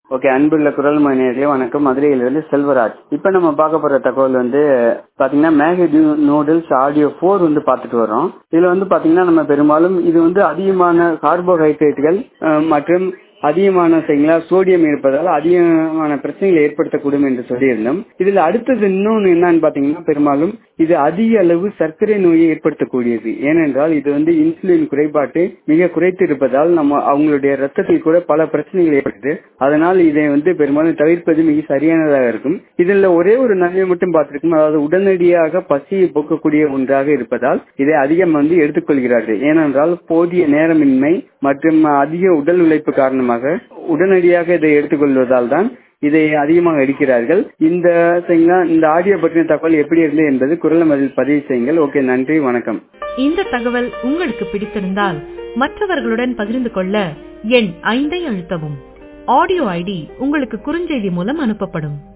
okay அன்புள்ள குரல் மணியர்களே வணக்கம் மதுரையிலிருந்து செல்வராஜ் இப்போ நம்ம பார்க்க போற தகவல் வந்து பாத்தீங்கன்னா மேகடி நூடுல்ஸ் ஆடியோ ஃபோர் வந்து பார்த்துட்டு வரோம் இதுல வந்து பாத்தீங்கன்னா நம்ம பெரும்பாலும் இது வந்து அதிகமான கார்போஹைட்ரேட்டுகள் அஹ், மற்றும் அதிகமான சரிங்களா சோடியம் இருப்பதால் அதிகமான பிரச்சனைகளை ஏற்படுத்தக்கூடும் என்று சொல்லியிருந்தோம் இதுல அடுத்தது இன்னொன்னு என்னன்னு பாத்தீங்கன்னா பெரும்பாலும் இது அதிக அளவு சர்க்கரை நோயை ஏற்படுத்தக்கூடியது ஏனென்றால் இது வந்து இன்சுலின் குறைபாட்டை மிக குறைத்து இருப்பதால் நம்ம அவங்களுடைய ரத்தத்தில் கூட பல பிரச்சனைகள் ஏற்படுது அதனால் இதை வந்து பெரும்பாலும் தவிர்ப்பது மிக சரியானதாக இருக்கும் இதுல ஒரே ஒரு நன்மை மட்டும் பார்த்திருக்கும் அதாவது உடனடியாக பசியை போக்கக்கூடிய ஒன்றாக இருப்பதால் இதை அதிகம் வந்து எடுத்துக்கொள்கிறார்கள் ஏனென்றால் போதிய நேரமின்மை மற்றும் அதிக உடல் உழைப்பு காரணமாக உடனடியாக இதை எடுத்துக்கொள்வதால் தான் இதை அதிகமாக எடுக்கிறார்கள் இந்த சரிங்களா, இந்த ஆடியோ பற்றின தகவல் எப்படி இருந்தது என்பது குரல் மதில் பதிவு செய்யுங்கள் ஓகே நன்றி வணக்கம் இந்த தகவல் உங்களுக்கு பிடித்திருந்தால் மற்றவர்களுடன் பகிர்ந்து கொள்ள எண் ஐந்தை அழுத்தவும் ஆடியோ ஐடி உங்களுக்கு குறுஞ்செய்தி மூலம் அனுப்பப்படும்